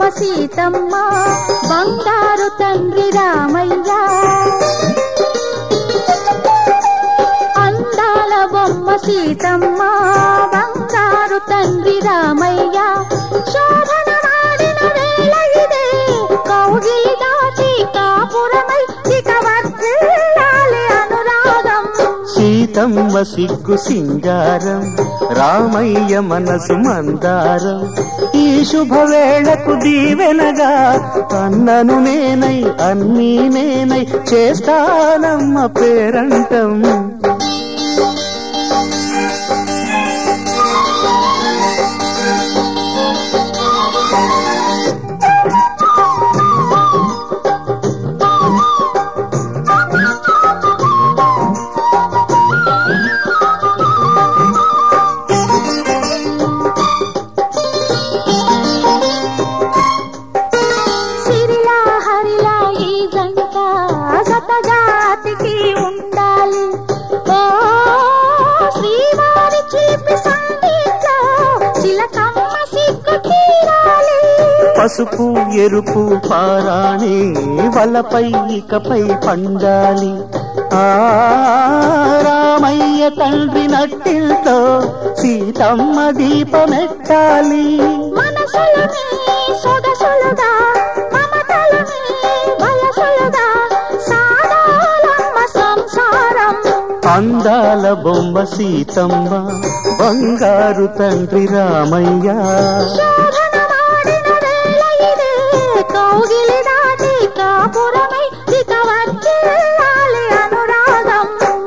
సీతమ్మ బంగారు తండ్రి రామయ్య అందాల బొమ్మ సీతమ్మ బంగారు తండ్రి రామయ్య శోభనమాడిన వేళ ఇదే కౌగిలి దాటి కాపురమై ఇక వర్ధిల్లాలి అనురాగం సీతమ్మ సిగ్గు సింగారం రామయ్య మనసు మందారం ఈ శుభవేళకు దీవెనగా అన్నను నేనై అన్నీ నేనై చేస్తానమ్మ పేరంటం సిరిలా హరిలా ఈ జంట సతజాతికి ఉండాలి ఓ శ్రీవారి చిలిపి సంగీత చిలకమ్మ సిగ్గు తీరాలి పసుపు ఎరుపు పారాణి వలపై ఇకపై పండాలి ఆ రామయ్య తండ్రి నట్టిల్తో సీతమ్మ దీపమెట్టాలి మనసులనే సొగసులుగా మమతలనే వయసులుగా సాగాలమ్మ సంసారం అందాల బొమ్మ సీతమ్మ బంగారు తండ్రి రామయ్య శోభనమాడిన వేళ ఇదే కౌగిలి దాటి కాపురమై ఇక వర్ధిల్లాలి అనురాగం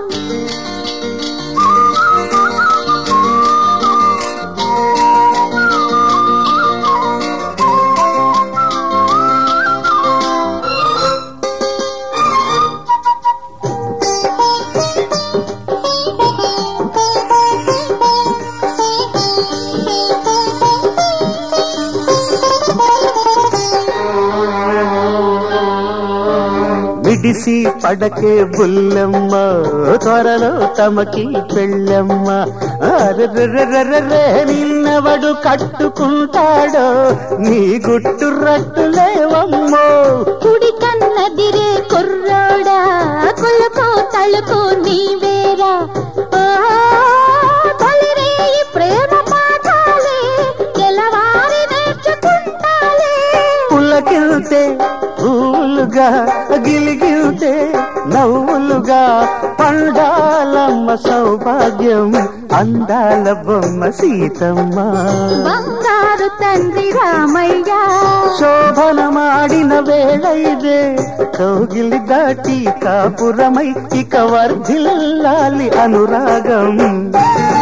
విడిసి పడకే బుల్లమ్మ త్వరలో తమకి పెళ్ళమ్మ అరెరెరెరెరె నిన్నవడు కట్టుకుంటాడో నీ గుట్టు రట్టులేవమ్మో కుడి కన్నదిరే కుర్రోడా కులుకో తలుకో నీవేరా ఓ, తొలిరేయి ప్రేమ పాఠాలే తెల్లవారి నేర్చుకుంటాలే పులకిల్తే పూలుగా గిలిగిల్తే నవ్వులుగా పండాలమ్మ సౌభాగ్యం అందాల బొమ్మ సీతమ్మ బంగారు తండ్రి రామయ్య శోభనమాడిన వేళ ఇదే కౌగిలి దాటి కాపురమై ఇక వర్ధిల్లాలి అనురాగం